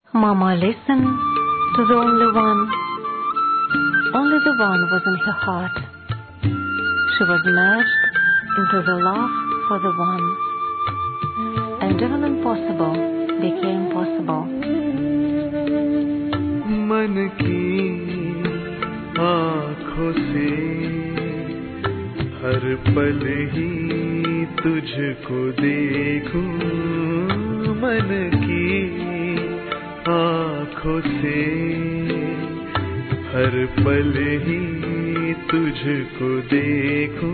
Mama listened to the only one. Only the one was in her heart. She was merged into the love for the one. And even impossible became possible. मन की आँखों से हर पल ही तुझको देखूं मन की आँखों से हर पल ही तुझको देखूं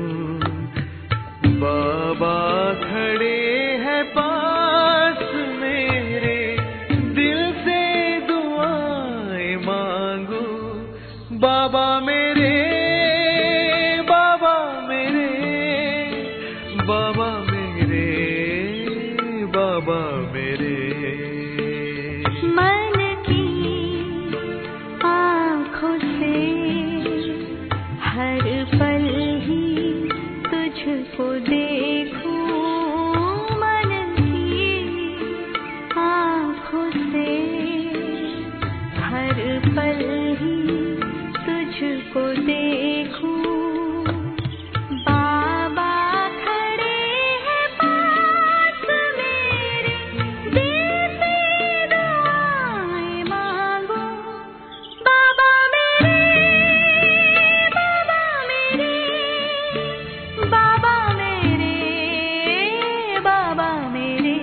बाबा खड़े हैं पास मेरे दिल से दुआएं मांगू बाबा मेरे बाबा मेरे बाबा मेरे बाबा मेरे मन की आँखों से हर पल ही तुझको देखूं मन की आँखों से हर पल ही तुझको देखूं बाबा खड़े हैं पास मेरे दिल से दुआएं मांगो बाबा मेरे बाबा मेरे बाबा मेरे बाबा मेरे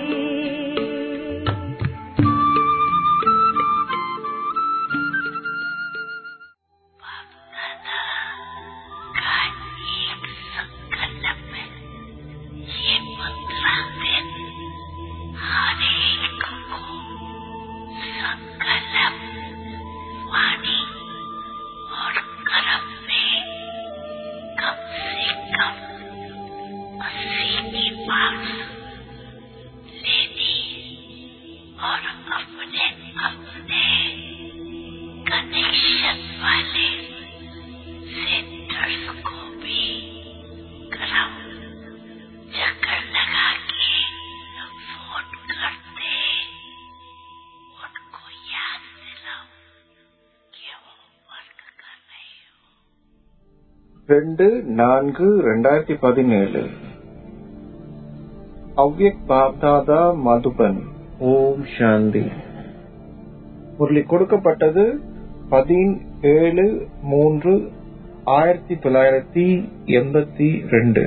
और अपने अपने कनेक्शन वाले सेंटर्स को भी कराओ चक्कर लगा के फोन करते उनको याद दिलाओ कि वो वर्क कर रहे हो ரெண்டு நான்கு ரெண்டாயிரத்தி பதினேழு அவ்யக் பாப்தாதா மதுபன் ஓம் சாந்தி முரளி கொடுக்கப்பட்டது பதினேழு மூன்று ஆயிரத்தி தொள்ளாயிரத்தி எண்பத்தி ரெண்டு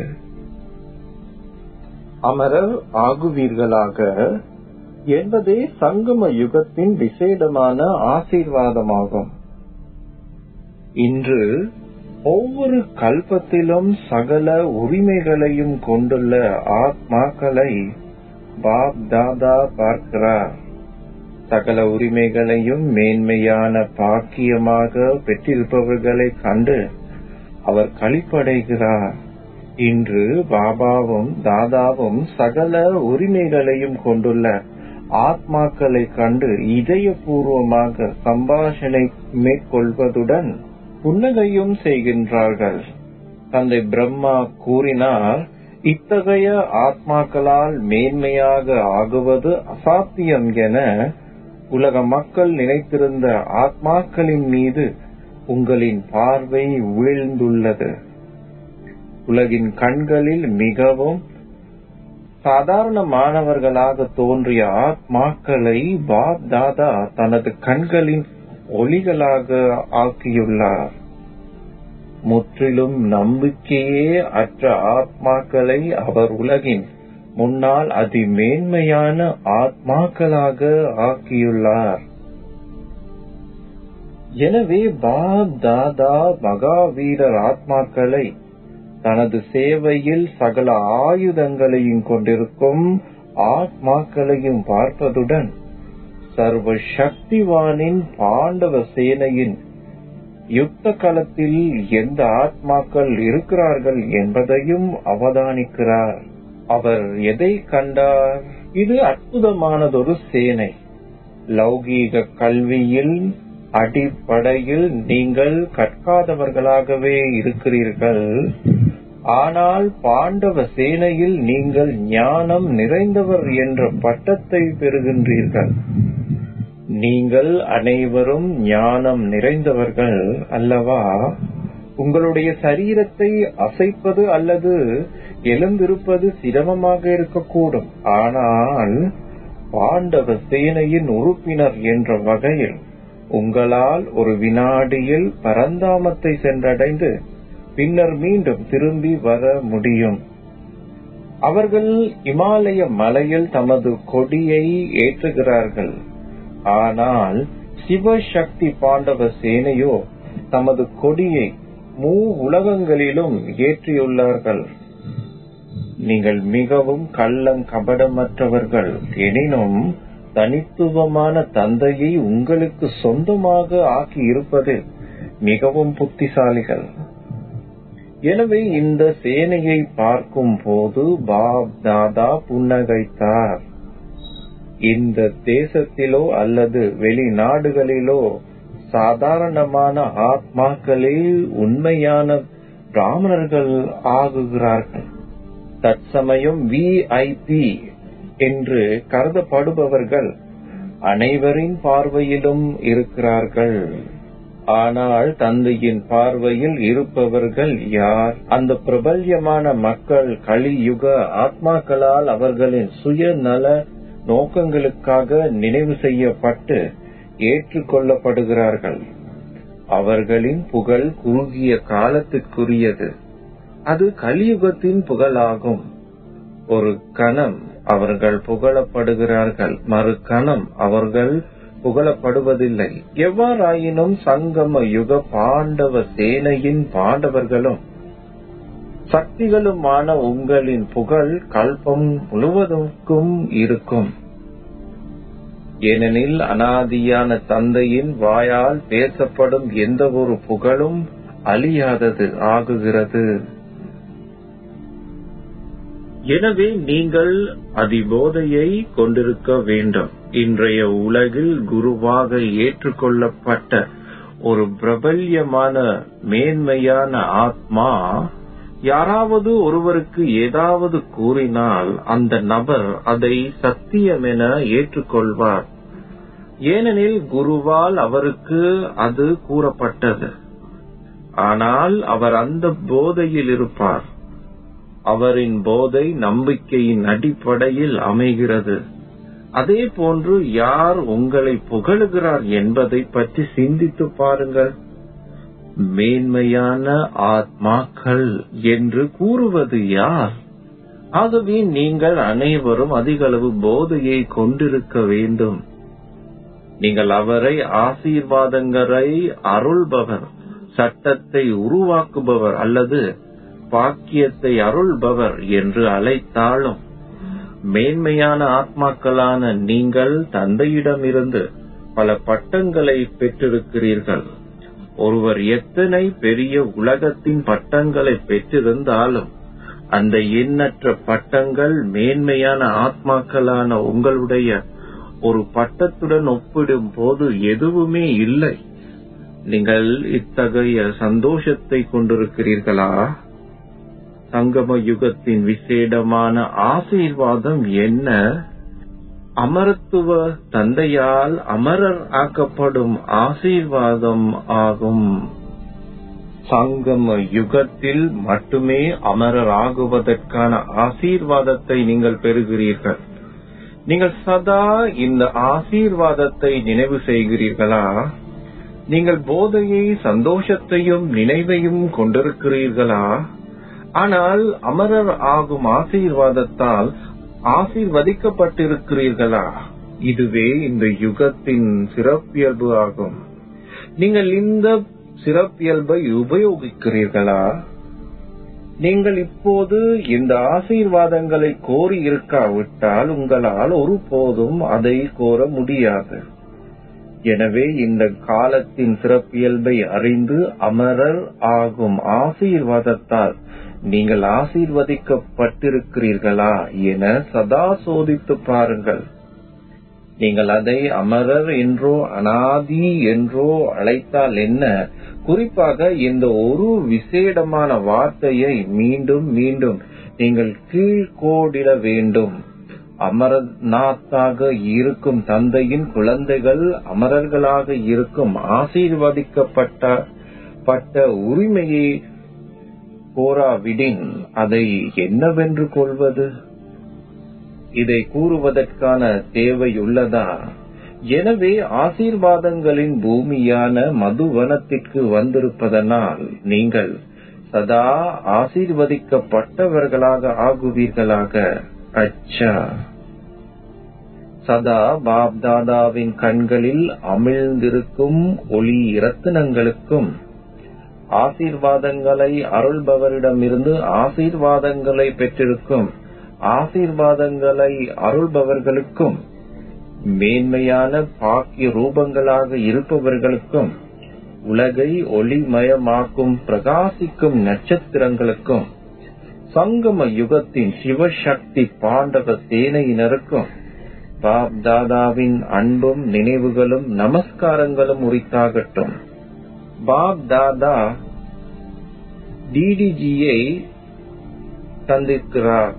அமரர் ஆகுவீர்களாக என்பதே சங்கம யுகத்தின் விசேடமான ஆசீர்வாதமாகும் இன்று ஒவ்வொரு கல்பத்திலும் சகல உரிமைகளையும் கொண்டுள்ள ஆத்மாக்களை பாப் தாதா பார்க்கிறார் சகல உரிமைகளையும் மேன்மையான பாக்கியமாக பெற்றிருப்பவர்களை கண்டு அவர் களிப்படைகிறார் இன்று பாபாவும் தாதாவும் சகல உரிமைகளையும் கொண்டுள்ள ஆத்மாக்களை கண்டு இதயபூர்வமாக சம்பாஷணை மேற்கொள்வதுடன் புன்னகையும் செய்கின்றார்கள் தந்தை பிரம்மா கூறினார் இத்தகைய ஆத்மாக்களால் மேன்மையாக ஆகுவது அசாத்தியம் என உலக மக்கள் நினைத்திருந்த ஆத்மாக்களின் மீது உங்களின் பார்வை வீழ்ந்துள்ளது உலகின் கண்களில் மிகவும் சாதாரணமானவர்களாக தோன்றிய ஆத்மாக்களை பாப் தாதா தனது கண்களின் ஒளிகளாக ஆக்கியுள்ளார் முற்றிலும் நம்பிக்கையே அற்ற ஆத்மாக்களை அவர் உலகின் முன்னால் அதிமேன்மையான ஆத்மாக்களாக ஆக்கியுள்ளார் எனவே பாப் தாதா மகாவீரர் ஆத்மாக்களை தனது சேவையில் சகல ஆயுதங்களையும் கொண்டிருக்கும் ஆத்மாக்களையும் பார்ப்பதுடன் சர்வ சக்திவானின் பாண்டவ சேனையின் யுத்த களத்தில் எந்த ஆத்மாக்கள் இருக்கிறார்கள் என்பதையும் அவதானிக்கிறார் அவர் எதை கண்டார் இது அற்புதமானதொரு சேனை லௌகீக கல்வியில் அடிப்படையில் நீங்கள் கற்காதவர்களாகவே இருக்கிறீர்கள் ஆனால் பாண்டவ சேனையில் நீங்கள் ஞானம் நிறைந்தவர் என்ற பட்டத்தை பெறுகின்றீர்கள் நீங்கள் அனைவரும் ஞானம் நிறைந்தவர்கள் அல்லவா உங்களுடைய சரீரத்தை அசைப்பது அல்லது எழுந்திருப்பது சிரமமாக இருக்கக்கூடும் ஆனால் பாண்டவ சேனையின் உறுப்பினர் என்ற வகையில் உங்களால் ஒரு வினாடியில் பரந்தாமத்தை சென்றடைந்து பின்னர் மீண்டும் திரும்பி வர முடியும் அவர்கள் இமாலய மலையில் தமது கொடியை ஏற்றுகிறார்கள் ஆனால் சிவசக்தி பாண்டவ சேனையோ தமது கொடியை மூ உலகங்களிலும் ஏற்றியுள்ளார்கள் நீங்கள் மிகவும் கள்ளம் கபடமற்றவர்கள் எனினும் தனித்துவமான தந்தையை உங்களுக்கு சொந்தமாக ஆக்கி இருப்பதில் மிகவும் புத்திசாலிகள் எனவே இந்த சேனையை பார்க்கும் போது பாப் தாதா புன்னகைத்தார் இந்த தேசத்திலோ அல்லது வெளிநாடுகளிலோ சாதாரணமான ஆத்மாக்களே உண்மையான பிராமணர்கள் ஆகுகிறார்கள் தற்சமயம் விஐபி என்று கருதப்படுபவர்கள் அனைவரின் பார்வையிலும் இருக்கிறார்கள் ஆனால் தந்தையின் பார்வையில் இருப்பவர்கள் யார் அந்த பிரபல்யமான மக்கள் கலியுக ஆத்மாக்களால் அவர்களின் சுயநல நோக்கங்களுக்காக நினைவு செய்யப்பட்டு ஏற்றுக்கொள்ளப்படுகிறார்கள் அவர்களின் புகழ் குறுகிய காலத்திற்குரியது அது கலியுகத்தின் புகழாகும் ஒரு கணம் அவர்கள் புகழப்படுகிறார்கள் மறு கணம் அவர்கள் புகழப்படுவதில்லை எவ்வாறாயினும் சங்கம யுக பாண்டவ சேனையின் பாண்டவர்களும் சக்திகளுமான உங்களின் புகழ் கல்பம் முழுவதற்கும் இருக்கும் ஏனெனில் அனாதியான தந்தையின் வாயால் பேசப்படும் எந்த ஒரு புகழும் அழியாதது ஆகுகிறது எனவே நீங்கள் அதிபோதையை கொண்டிருக்க வேண்டும் இன்றைய உலகில் குருவாக ஏற்றுக்கொள்ளப்பட்ட ஒரு பிரபல்யமான மேன்மையான ஆத்மா யாராவது ஒருவருக்கு ஏதாவது கூறினால் அந்த நபர் அதை சத்தியமென ஏற்றுக்கொள்வார் ஏனெனில் குருவால் அவருக்கு அது கூறப்பட்டது ஆனால் அவர் அந்த போதையில் இருப்பார் அவரின் போதை நம்பிக்கையின் அடிப்படையில் அமைகிறது அதே போன்று யார் உங்களை புகழுகிறார் என்பதை பற்றி சிந்தித்து பாருங்கள் மேன்மையான ஆத்மாக்கள் என்று கூறுவது யார் ஆகவே நீங்கள் அனைவரும் அதிகளவு போதையை கொண்டிருக்க வேண்டும் நீங்கள் அவரை ஆசீர்வாதங்களை அருள்பவர் சட்டத்தை உருவாக்குபவர் அல்லது பாக்கியத்தை அருள்பவர் என்று அழைத்தாலும் மேன்மையான ஆத்மாக்களான நீங்கள் தந்தையிடமிருந்து பல பட்டங்களை பெற்றிருக்கிறீர்கள் ஒருவர் எத்தனை பெரிய உலகத்தின் பட்டங்களை பெற்றிருந்தாலும் அந்த எண்ணற்ற பட்டங்கள் மேன்மையான ஆத்மாக்களான உங்களுடைய ஒரு பட்டத்துடன் ஒப்பிடும் போது எதுவுமே இல்லை நீங்கள் இத்தகைய சந்தோஷத்தை கொண்டிருக்கிறீர்களா சங்கம யுகத்தின் விசேடமான ஆசீர்வாதம் என்ன அமரத்துவ தந்தையால் அமரர் ஆக்கப்படும் ஆசீர்வாதம் ஆகும் சங்கம யுகத்தில் மட்டுமே அமரர் ஆகுவதற்கான ஆசீர்வாதத்தை நீங்கள் பெறுகிறீர்கள் நீங்கள் சதா இந்த ஆசீர்வாதத்தை நினைவு செய்கிறீர்களா நீங்கள் போதையை சந்தோஷத்தையும் நினைவையும் கொண்டிருக்கிறீர்களா ஆனால் அமரர் ஆகும் ஆசீர்வாதத்தால் ஆசீர்வதிக்கப்பட்டிருக்கிறீர்களா இதுவே இந்த யுகத்தின் சிறப்பியல்பு ஆகும் நீங்கள் இந்த சிறப்பியல்பை உபயோகிக்கிறீர்களா நீங்கள் இப்போது இந்த ஆசீர்வாதங்களை கோரி இருக்காவிட்டால் உங்களால் ஒருபோதும் அதை கோர முடியாது எனவே இந்த காலத்தின் சிறப்பியல்பை அறிந்து அமரர் ஆகும் ஆசீர்வாதத்தால் நீங்கள் ஆசீர்வதிக்கப்பட்டிருக்கிறீர்களா என சதா சோதித்து பாருங்கள் நீங்கள் அதை அமரர் என்றோ அனாதி என்றோ அழைத்தால் என்ன குறிப்பாக இந்த ஒரு விசேடமான வார்த்தையை மீண்டும் மீண்டும் நீங்கள் கீழ்கோடிட வேண்டும் அமரநாத்தாக இருக்கும் தந்தையின் குழந்தைகள் அமரர்களாக இருக்கும் ஆசீர்வதிக்கப்பட்ட பட்ட உரிமையை கோராவிடின் அதை என்னவென்று கொள்வது இதை கூறுவதற்கான தேவை உள்ளதா எனவே ஆசீர்வாதங்களின் பூமியான மதுவனத்திற்கு வந்திருப்பதனால் நீங்கள் சதா ஆசீர்வதிக்கப்பட்டவர்களாக ஆகுவீர்களாக அச்சா சதா பாப் தாதாவின் கண்களில் அமிழ்ந்திருக்கும் ஒளி ரத்தினங்களுக்கும் ஆசீர்வாதங்களை அருள்பவரிடமிருந்து ஆசீர்வாதங்களை பெற்றிருக்கும் ஆசீர்வாதங்களை அருள்பவர்களுக்கும் மேன்மையான பாக்கிய ரூபங்களாக இருப்பவர்களுக்கும் உலகை ஒளிமயமாக்கும் பிரகாசிக்கும் நட்சத்திரங்களுக்கும் சங்கம யுகத்தின் சிவசக்தி பாண்டவ சேனையினருக்கும் பாப் தாதாவின் அன்பும் நினைவுகளும் நமஸ்காரங்களும் உரித்தாகட்டும் பாப் தாதா டிடிஜியை சந்திக்கிறார்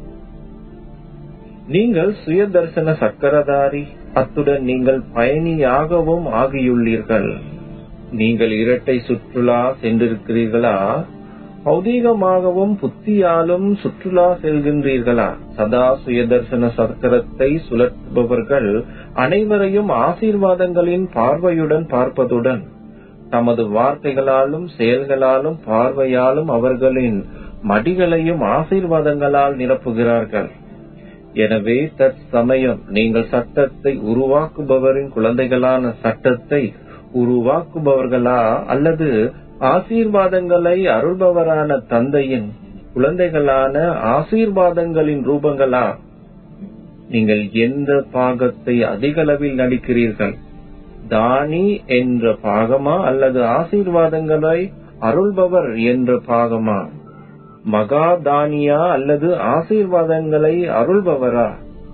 நீங்கள் சுயதர்சன சக்கரதாரி அத்துடன் நீங்கள் பயணியாகவும் ஆகியுள்ளீர்கள் நீங்கள் இரட்டை சுற்றுலா சென்றிருக்கிறீர்களா பௌதீகமாகவும் புத்தியாலும் சுற்றுலா செல்கின்றீர்களா சதா சுயதர்சன சக்கரத்தை சுழற்றுபவர்கள் அனைவரையும் ஆசீர்வாதங்களின் பார்வையுடன் பார்ப்பதுடன் தமது வார்த்தைகளாலும் செயல்களாலும் பார்வையாலும் அவர்களின் மடிகளையும் ஆசீர்வாதங்களால் நிரப்புகிறார்கள் எனவே தற்சமயம் நீங்கள் சட்டத்தை உருவாக்குபவரின் குழந்தைகளான சட்டத்தை உருவாக்குபவர்களா அல்லது ஆசீர்வாதங்களை அருள்பவரான தந்தையின் குழந்தைகளான ஆசீர்வாதங்களின் ரூபங்களா நீங்கள் எந்த பாகத்தை அதிகளவில் நடிக்கிறீர்கள் தானி என்ற பாகமா அல்லது ஆசீர்வாதங்களை அருள்பவர் என்ற பாகமா மகாதானியா அல்லது ஆசீர்வாதங்களை அருள்பவரா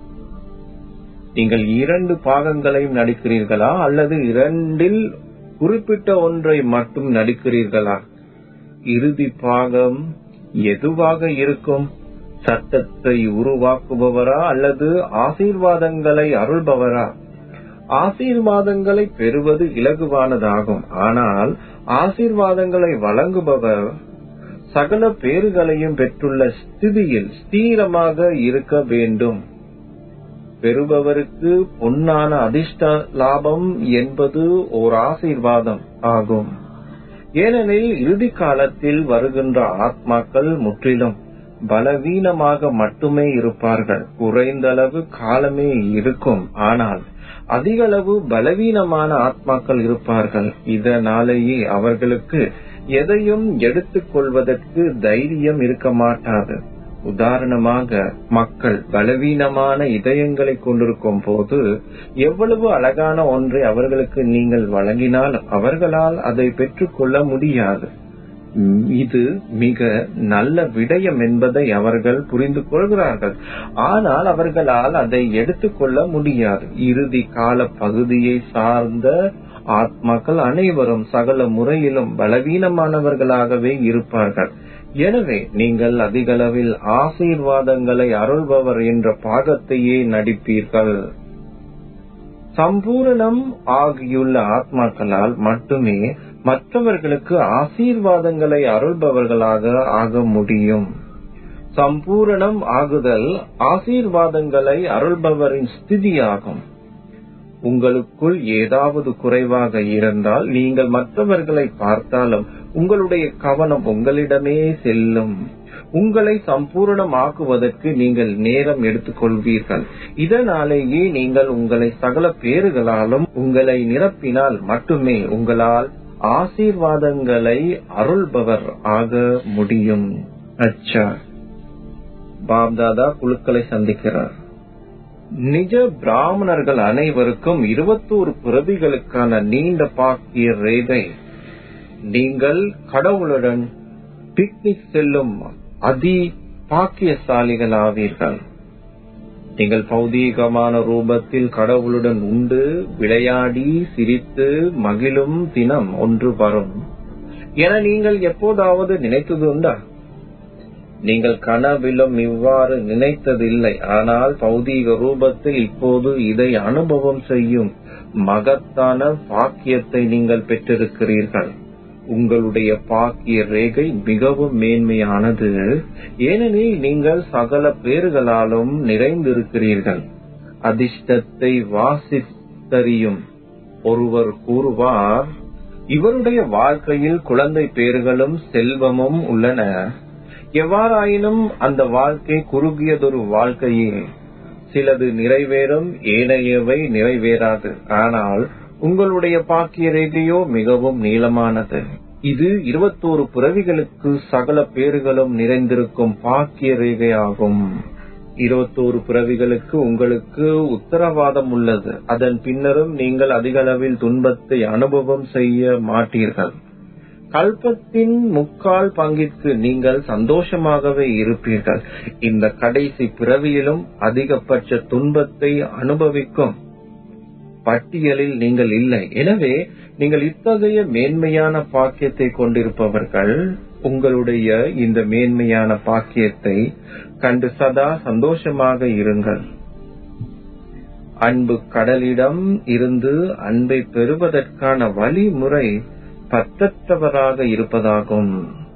நீங்கள் இரண்டு பாகங்களையும் நடிக்கிறீர்களா அல்லது இரண்டில் குறிப்பிட்ட ஒன்றை மட்டும் நடிக்கிறீர்களா இறுதி பாகம் எதுவாக இருக்கும் சட்டத்தை உருவாக்குபவரா அல்லது ஆசீர்வாதங்களை அருள்பவரா ஆசீர்வாதங்களை பெறுவது இலகுவானதாகும் ஆனால் ஆசீர்வாதங்களை வழங்குபவர் சகல பேறுகளையும் பெற்றுள்ள ஸ்திதியில் ஸ்தீரமாக இருக்க வேண்டும் பெறுபவருக்கு பொன்னான அதிர்ஷ்ட லாபம் என்பது ஓர் ஆசீர்வாதம் ஆகும் ஏனெனில் இறுதி காலத்தில் வருகின்ற ஆத்மாக்கள் முற்றிலும் பலவீனமாக மட்டுமே இருப்பார்கள் குறைந்தளவு காலமே இருக்கும் ஆனால் அதிக அளவு பலவீனமான ஆத்மாக்கள் இருப்பார்கள் இதனாலேயே அவர்களுக்கு எதையும் எடுத்துக் கொள்வதற்கு தைரியம் இருக்க மாட்டாது உதாரணமாக மக்கள் பலவீனமான இதயங்களை கொண்டிருக்கும் போது எவ்வளவு அழகான ஒன்றை அவர்களுக்கு நீங்கள் வழங்கினால் அவர்களால் அதை பெற்றுக்கொள்ள முடியாது இது மிக நல்ல விடயம் என்பதை அவர்கள் புரிந்து கொள்கிறார்கள் ஆனால் அவர்களால் அதை எடுத்துக்கொள்ள முடியாது இறுதி கால பகுதியை சார்ந்த ஆத்மாக்கள் அனைவரும் சகல முறையிலும் பலவீனமானவர்களாகவே இருப்பார்கள் எனவே நீங்கள் அதிகளவில் ஆசீர்வாதங்களை அருள்பவர் என்ற பாகத்தையே நடிப்பீர்கள் சம்பூரணம் ஆகியுள்ள ஆத்மாக்களால் மட்டுமே மற்றவர்களுக்கு ஆசீர்வாதங்களை அருள்பவர்களாக ஆக முடியும் சம்பூரணம் ஆகுதல் ஆசீர்வாதங்களை அருள்பவரின் ஸ்திதியாகும் உங்களுக்குள் ஏதாவது குறைவாக இருந்தால் நீங்கள் மற்றவர்களை பார்த்தாலும் உங்களுடைய கவனம் உங்களிடமே செல்லும் உங்களை சம்பூரணமாக்குவதற்கு நீங்கள் நேரம் எடுத்துக்கொள்வீர்கள் இதனாலேயே நீங்கள் உங்களை சகல பேறுகளாலும் உங்களை நிரப்பினால் மட்டுமே உங்களால் ஆசீர்வாதங்களை அருள்பவர் ஆக முடியும் அச்சா பாப்தாதா குழுக்களை சந்திக்கிறார் நிஜ பிராமணர்கள் அனைவருக்கும் இருபத்தோரு பிறவிகளுக்கான நீண்ட பாக்கிய ரேகை நீங்கள் கடவுளுடன் பிக்னிக் செல்லும் அதி பாக்கியசாலிகள் ஆவீர்கள் நீங்கள் பௌதீகமான ரூபத்தில் கடவுளுடன் உண்டு விளையாடி சிரித்து மகிழும் தினம் ஒன்று வரும் என நீங்கள் எப்போதாவது நினைத்தது உண்டா நீங்கள் கனவிலும் இவ்வாறு நினைத்ததில்லை ஆனால் பௌதீக ரூபத்தில் இப்போது இதை அனுபவம் செய்யும் மகத்தான பாக்கியத்தை நீங்கள் பெற்றிருக்கிறீர்கள் உங்களுடைய பாக்கிய ரேகை மிகவும் மேன்மையானது ஏனெனில் நீங்கள் சகல பேறுகளாலும் நிறைந்திருக்கிறீர்கள் அதிர்ஷ்டத்தை வாசித்தறியும் ஒருவர் கூறுவார் இவருடைய வாழ்க்கையில் குழந்தை பேறுகளும் செல்வமும் உள்ளன எவ்வாறாயினும் அந்த வாழ்க்கை குறுகியதொரு வாழ்க்கையே சிலது நிறைவேறும் ஏனையவை நிறைவேறாது ஆனால் உங்களுடைய பாக்கிய ரேகையோ மிகவும் நீளமானது இது இருபத்தோரு பிறவிகளுக்கு சகல பேறுகளும் நிறைந்திருக்கும் பாக்கிய ரேகையாகும் இருபத்தோரு பிறவிகளுக்கு உங்களுக்கு உத்தரவாதம் உள்ளது அதன் பின்னரும் நீங்கள் அதிக அளவில் துன்பத்தை அனுபவம் செய்ய மாட்டீர்கள் கல்பத்தின் முக்கால் பங்கிற்கு நீங்கள் சந்தோஷமாகவே இருப்பீர்கள் இந்த கடைசி பிறவியிலும் அதிகபட்ச துன்பத்தை அனுபவிக்கும் பட்டியலில் நீங்கள் இல்லை எனவே நீங்கள் இத்தகைய மேன்மையான பாக்கியத்தை கொண்டிருப்பவர்கள் உங்களுடைய இந்த மேன்மையான பாக்கியத்தை கண்டு சதா சந்தோஷமாக இருங்கள் அன்பு கடலிடம் இருந்து அன்பை பெறுவதற்கான வழிமுறை பற்றற்றவராக இருப்பதாகும்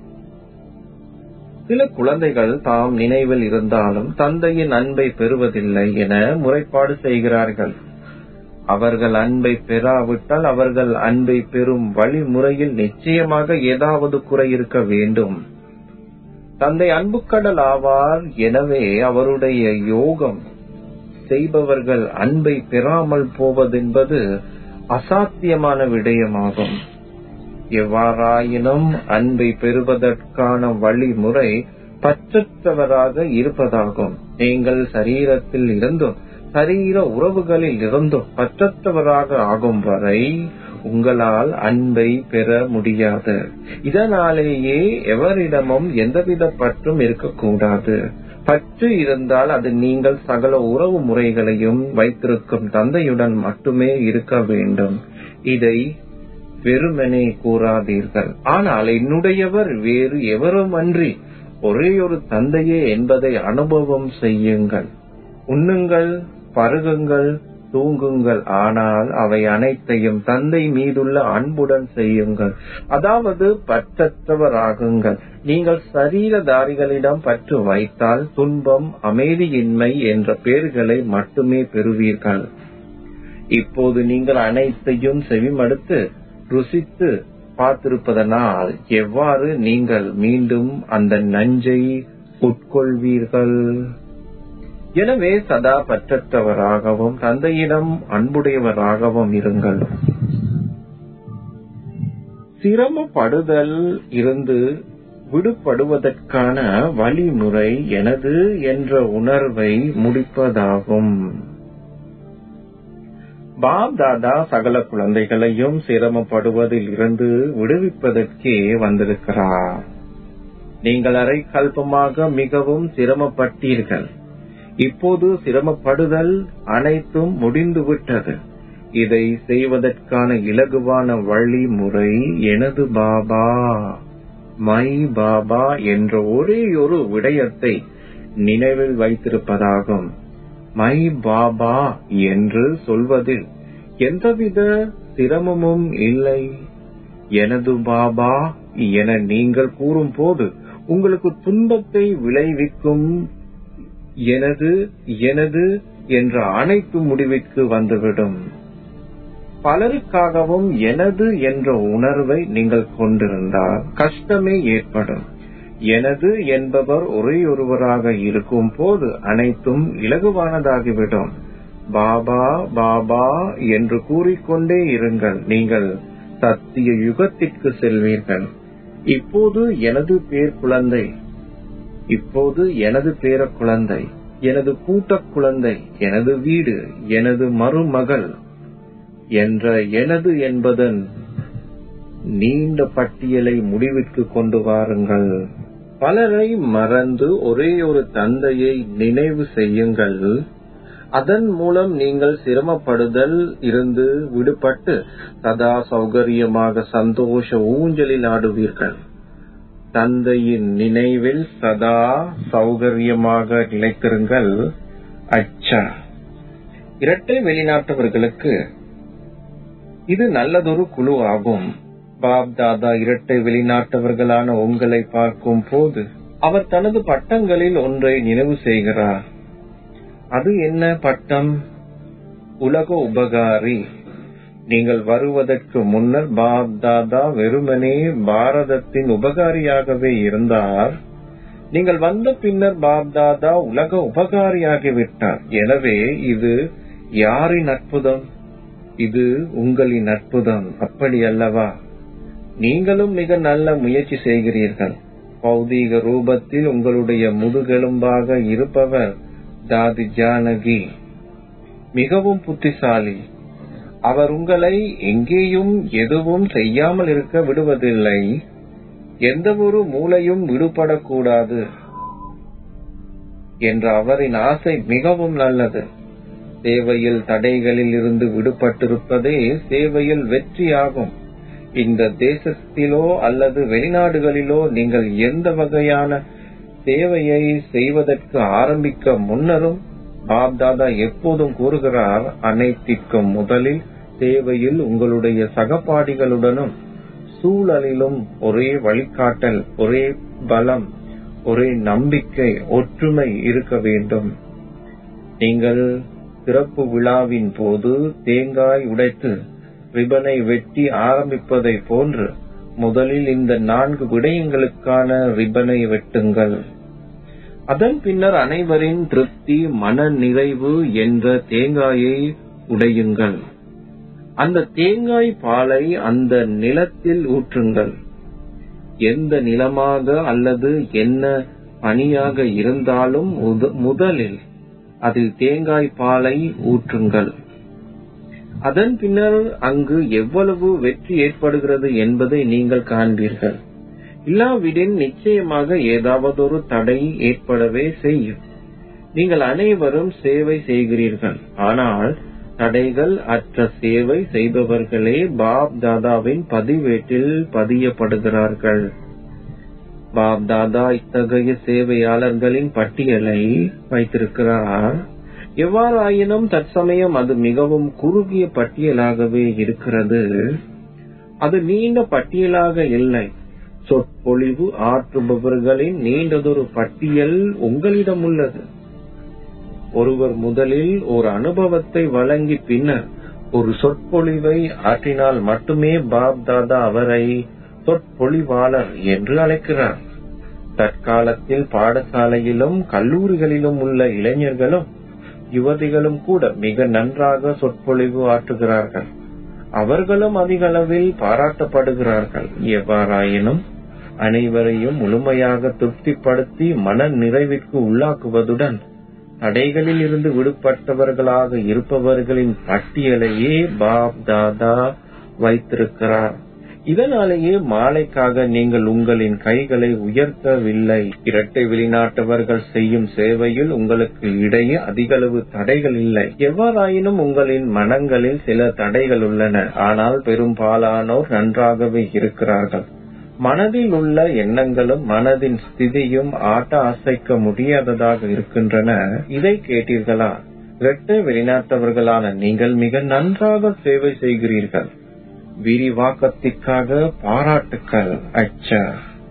சில குழந்தைகள் தாம் நினைவில் இருந்தாலும் தந்தையின் அன்பை பெறுவதில்லை என முறைப்பாடு செய்கிறார்கள் அவர்கள் அன்பை பெறாவிட்டால் அவர்கள் அன்பை பெறும் வழிமுறையில் நிச்சயமாக ஏதாவது குறை இருக்க வேண்டும் தந்தை அன்புக்கடல் ஆவார் எனவே அவருடைய யோகம் செய்பவர்கள் அன்பை பெறாமல் போவதென்பது அசாத்தியமான விடயமாகும் எவ்வாறாயினும் அன்பை பெறுவதற்கான வழிமுறை பற்றற்றவராக இருப்பதாகும் நீங்கள் சரீரத்தில் இருந்தும் சரீர உறவுகளில் இருந்தும் பற்றற்றவராக ஆகும் வரை உங்களால் அன்பை பெற முடியாது இதனாலேயே எவரிடமும் எந்தவித பற்றும் இருக்கக்கூடாது பற்று இருந்தால் அது நீங்கள் சகல உறவு முறைகளையும் வைத்திருக்கும் தந்தையுடன் மட்டுமே இருக்க வேண்டும் இதை வெறுமனே கூறாதீர்கள் ஆனால் என்னுடையவர் வேறு எவரும் அன்றி ஒரே ஒரு தந்தையே என்பதை அனுபவம் செய்யுங்கள் உண்ணுங்கள் பருகுங்கள் தூங்குங்கள் ஆனால் அவை அனைத்தையும் தந்தை மீதுள்ள அன்புடன் செய்யுங்கள் அதாவது பற்றற்றவராகுங்கள் நீங்கள் சரீரதாரிகளிடம் பற்று வைத்தால் துன்பம் அமைதியின்மை என்ற பெயர்களை மட்டுமே பெறுவீர்கள் இப்போது நீங்கள் அனைத்தையும் செவிமடுத்து ருசித்து பார்த்திருப்பதனால் எவ்வாறு நீங்கள் மீண்டும் அந்த நஞ்சை உட்கொள்வீர்கள் எனவே சதா பற்றற்றவராகவும் தந்தையிடம் அன்புடையவராகவும் இருங்கள் சிரமப்படுதல் இருந்து விடுபடுவதற்கான வழிமுறை எனது என்ற உணர்வை முடிப்பதாகும் பாப் தாதா சகல குழந்தைகளையும் சிரமப்படுவதில் இருந்து விடுவிப்பதற்கே வந்திருக்கிறார் நீங்கள் அரை கல்பமாக மிகவும் சிரமப்பட்டீர்கள் இப்போது சிரமப்படுதல் அனைத்தும் முடிந்துவிட்டது இதை செய்வதற்கான இலகுவான வழிமுறை எனது பாபா மை பாபா என்ற ஒரே ஒரு விடயத்தை நினைவில் வைத்திருப்பதாகும் மை பாபா என்று சொல்வதில் எந்தவித சிரமமும் இல்லை எனது பாபா என நீங்கள் கூறும்போது உங்களுக்கு துன்பத்தை விளைவிக்கும் எனது எனது என்ற அனைத்து முடிவிற்கு வந்துவிடும் பலருக்காகவும் எனது என்ற உணர்வை நீங்கள் கொண்டிருந்தால் கஷ்டமே ஏற்படும் எனது என்பவர் ஒரேயொருவராக இருக்கும் போது அனைத்தும் இலகுவானதாகிவிடும் பாபா பாபா என்று கூறிக்கொண்டே இருங்கள் நீங்கள் சத்திய யுகத்திற்கு செல்வீர்கள் இப்போது எனது பேர் குழந்தை இப்போது எனது பேர குழந்தை எனது கூட்ட குழந்தை எனது வீடு எனது மருமகள் என்ற எனது என்பதன் நீண்ட பட்டியலை முடிவிற்கு கொண்டு வாருங்கள் பலரை மறந்து ஒரே ஒரு தந்தையை நினைவு செய்யுங்கள் அதன் மூலம் நீங்கள் சிரமப்படுதல் இருந்து விடுபட்டு சதா சௌகரியமாக சந்தோஷ ஊஞ்சலில் ஆடுவீர்கள் தந்தையின் நினைவில் சதா சௌகரியமாக நிலைத்திருங்கள் அச்சா இரட்டை வெளிநாட்டவர்களுக்கு இது நல்லதொரு குழு ஆகும் பாப் தாதா இரட்டை வெளிநாட்டவர்களான உங்களை பார்க்கும் போது அவர் தனது பட்டங்களில் ஒன்றை நினைவு செய்கிறார் அது என்ன பட்டம் உலக உபகாரி நீங்கள் வருவதற்கு முன்னர் பாப் தாதா வெறுமனே பாரதத்தின் உபகாரியாகவே இருந்தார் நீங்கள் வந்த பின்னர் பாப் தாதா உலக உபகாரியாகிவிட்டார் எனவே இது யாரின் அற்புதம் இது உங்களின் அற்புதம் அப்படி அல்லவா நீங்களும் மிக நல்ல முயற்சி செய்கிறீர்கள் பௌதீக ரூபத்தில் உங்களுடைய முதுகெலும்பாக இருப்பவர் தாதி ஜானகி மிகவும் புத்திசாலி அவர் உங்களை எங்கேயும் எதுவும் செய்யாமல் இருக்க விடுவதில்லை எந்த ஒரு மூளையும் விடுபடக்கூடாது என்ற அவரின் ஆசை மிகவும் நல்லது சேவையில் தடைகளில் இருந்து விடுபட்டிருப்பதே சேவையில் வெற்றியாகும் இந்த தேசத்திலோ அல்லது வெளிநாடுகளிலோ நீங்கள் எந்த வகையான சேவையை செய்வதற்கு ஆரம்பிக்க முன்னரும் பாப் தாதா எப்போதும் கூறுகிறார் அனைத்திற்கும் முதலில் சேவையில் உங்களுடைய சகபாடிகளுடனும் சூழலிலும் ஒரே வழிகாட்டல் ஒரே பலம் ஒரே நம்பிக்கை ஒற்றுமை இருக்க வேண்டும் நீங்கள் சிறப்பு விழாவின் போது தேங்காய் உடைத்து ரிபனை வெட்டி ஆரம்பிப்பதை போன்று முதலில் இந்த நான்கு விடயங்களுக்கான ரிபனை வெட்டுங்கள் அதன் பின்னர் அனைவரின் திருப்தி மன நிறைவு என்ற தேங்காயை உடையுங்கள் அந்த தேங்காய் பாலை அந்த நிலத்தில் ஊற்றுங்கள் எந்த நிலமாக அல்லது என்ன பணியாக இருந்தாலும் முதலில் அதில் தேங்காய் பாலை ஊற்றுங்கள் அதன் பின்னர் அங்கு எவ்வளவு வெற்றி ஏற்படுகிறது என்பதை நீங்கள் காண்பீர்கள் இல்லாவிடின் நிச்சயமாக ஏதாவது ஒரு தடை ஏற்படவே செய்யும் நீங்கள் அனைவரும் சேவை செய்கிறீர்கள் ஆனால் தடைகள் அற்ற சேவை செய்பவர்களே பாப் தாதாவின் பதிவேட்டில் பதியப்படுகிறார்கள் பாப் தாதா இத்தகைய சேவையாளர்களின் பட்டியலை வைத்திருக்கிறார் எவ்வாறாயினும் தற்சமயம் அது மிகவும் குறுகிய பட்டியலாகவே இருக்கிறது அது நீண்ட பட்டியலாக இல்லை சொற்பொழிவு ஆற்றுபவர்களின் நீண்டதொரு பட்டியல் உங்களிடம் உள்ளது ஒருவர் முதலில் ஒரு அனுபவத்தை வழங்கி பின்னர் ஒரு சொற்பொழிவை ஆற்றினால் மட்டுமே பாப் தாதா அவரை சொற்பொழிவாளர் என்று அழைக்கிறார் தற்காலத்தில் பாடசாலையிலும் கல்லூரிகளிலும் உள்ள இளைஞர்களும் யுவதிகளும் கூட மிக நன்றாக சொற்பொழிவு ஆற்றுகிறார்கள் அவர்களும் அதிக அளவில் பாராட்டப்படுகிறார்கள் எவ்வாறாயினும் அனைவரையும் முழுமையாக திருப்திப்படுத்தி மன நிறைவிற்கு உள்ளாக்குவதுடன் தடைகளில் இருந்து விடுபட்டவர்களாக இருப்பவர்களின் பட்டியலையே பாப் தாதா வைத்திருக்கிறார் இதனாலேயே மாலைக்காக நீங்கள் உங்களின் கைகளை உயர்த்தவில்லை இரட்டை வெளிநாட்டவர்கள் செய்யும் சேவையில் உங்களுக்கு இடையே அதிகளவு தடைகள் இல்லை எவ்வாறாயினும் உங்களின் மனங்களில் சில தடைகள் உள்ளன ஆனால் பெரும்பாலானோர் நன்றாகவே இருக்கிறார்கள் மனதில் உள்ள எண்ணங்களும் மனதின் ஸ்திதியும் ஆட்ட அசைக்க முடியாததாக இருக்கின்றன இதை கேட்டீர்களா இரட்டை வெளிநாட்டவர்களான நீங்கள் மிக நன்றாக சேவை செய்கிறீர்கள் விரிவாக்கத்திற்காக பாராட்டுக்கள் அச்சா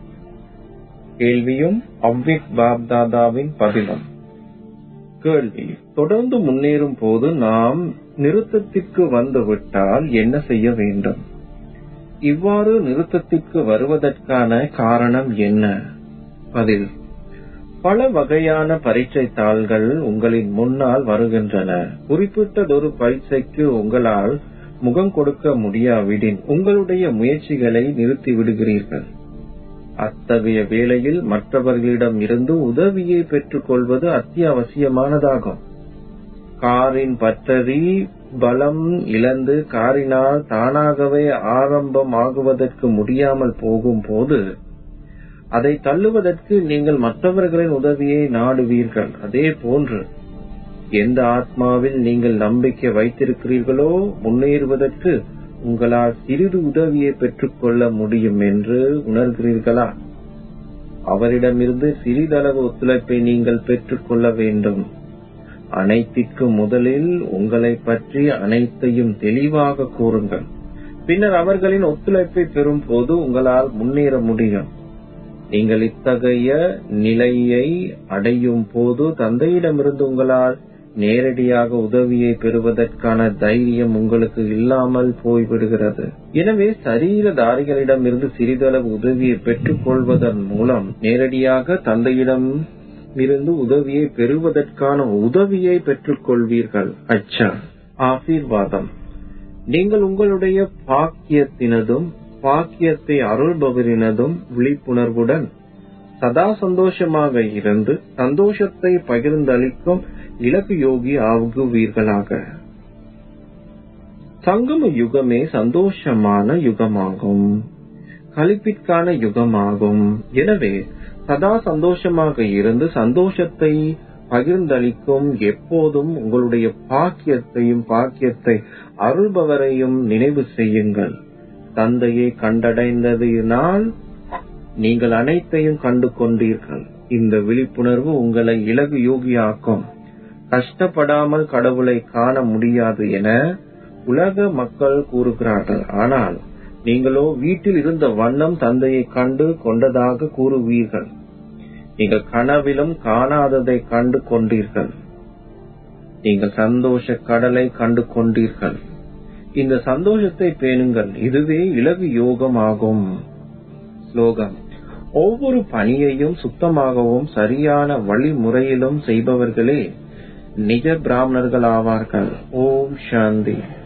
கேள்வியும் அவ்விக் பாப்தாதாவின் பதிலும் கேள்வி தொடர்ந்து முன்னேறும் போது நாம் நிறுத்தத்திற்கு வந்துவிட்டால் என்ன செய்ய வேண்டும் இவ்வாறு நிறுத்தத்திற்கு வருவதற்கான காரணம் என்ன பதில் பல வகையான பரீட்சை தாள்கள் உங்களின் முன்னால் வருகின்றன குறிப்பிட்டதொரு பரீட்சைக்கு உங்களால் முகம் கொடுக்க முடியாவிடின் உங்களுடைய முயற்சிகளை நிறுத்தி விடுகிறீர்கள் அத்தகைய வேளையில் மற்றவர்களிடம் இருந்து உதவியை பெற்றுக் கொள்வது அத்தியாவசியமானதாகும் காரின் பற்றறி பலம் இழந்து காரினால் தானாகவே ஆரம்பம் ஆகுவதற்கு முடியாமல் போகும் போது அதை தள்ளுவதற்கு நீங்கள் மற்றவர்களின் உதவியை நாடுவீர்கள் அதே போன்று எந்த ஆத்மாவில் நீங்கள் நம்பிக்கை வைத்திருக்கிறீர்களோ முன்னேறுவதற்கு உங்களால் சிறிது உதவியை பெற்றுக் கொள்ள முடியும் என்று உணர்கிறீர்களா அவரிடமிருந்து சிறிதளவு ஒத்துழைப்பை நீங்கள் பெற்றுக்கொள்ள வேண்டும் அனைத்திற்கு முதலில் உங்களை பற்றி அனைத்தையும் தெளிவாக கூறுங்கள் பின்னர் அவர்களின் ஒத்துழைப்பை பெறும் போது உங்களால் முன்னேற முடியும் நீங்கள் இத்தகைய நிலையை அடையும் போது தந்தையிடமிருந்து உங்களால் நேரடியாக உதவியை பெறுவதற்கான தைரியம் உங்களுக்கு இல்லாமல் போய்விடுகிறது எனவே சரீரதாரிகளிடம் இருந்து சிறிதளவு உதவியை பெற்றுக் கொள்வதன் மூலம் நேரடியாக தந்தையிடம் இருந்து உதவியை பெறுவதற்கான உதவியை பெற்றுக் கொள்வீர்கள் அச்சா ஆசீர்வாதம் நீங்கள் உங்களுடைய பாக்கியத்தினதும் பாக்கியத்தை அருள்பவரினதும் விழிப்புணர்வுடன் சதா சந்தோஷமாக இருந்து சந்தோஷத்தை பகிர்ந்தளிக்கும் இலக்கு யோகி ஆகுவீர்களாக சங்கம யுகமே சந்தோஷமான யுகமாகும் கழிப்பிற்கான யுகமாகும் எனவே சதா சந்தோஷமாக இருந்து சந்தோஷத்தை பகிர்ந்தளிக்கும் எப்போதும் உங்களுடைய பாக்கியத்தையும் பாக்கியத்தை அருள்பவரையும் நினைவு செய்யுங்கள் தந்தையை கண்டடைந்ததினால் நீங்கள் அனைத்தையும் கண்டு கொண்டீர்கள் இந்த விழிப்புணர்வு உங்களை இலகு யோகியாக்கும் கஷ்டப்படாமல் கடவுளை காண முடியாது என உலக மக்கள் கூறுகிறார்கள் ஆனால் நீங்களோ வீட்டில் இருந்த வண்ணம் தந்தையை கண்டு கொண்டதாக கூறுவீர்கள் நீங்கள் கனவிலும் காணாததை கண்டு கொண்டீர்கள் நீங்கள் சந்தோஷ கடலை கண்டு கொண்டீர்கள் இந்த சந்தோஷத்தை பேணுங்கள் இதுவே இலகு யோகம் ஆகும் ஸ்லோகம் ஒவ்வொரு பணியையும் சுத்தமாகவும் சரியான வழிமுறையிலும் செய்பவர்களே நிஜ பிராமணர்கள் ஆவார்கள் ஓம் சாந்தி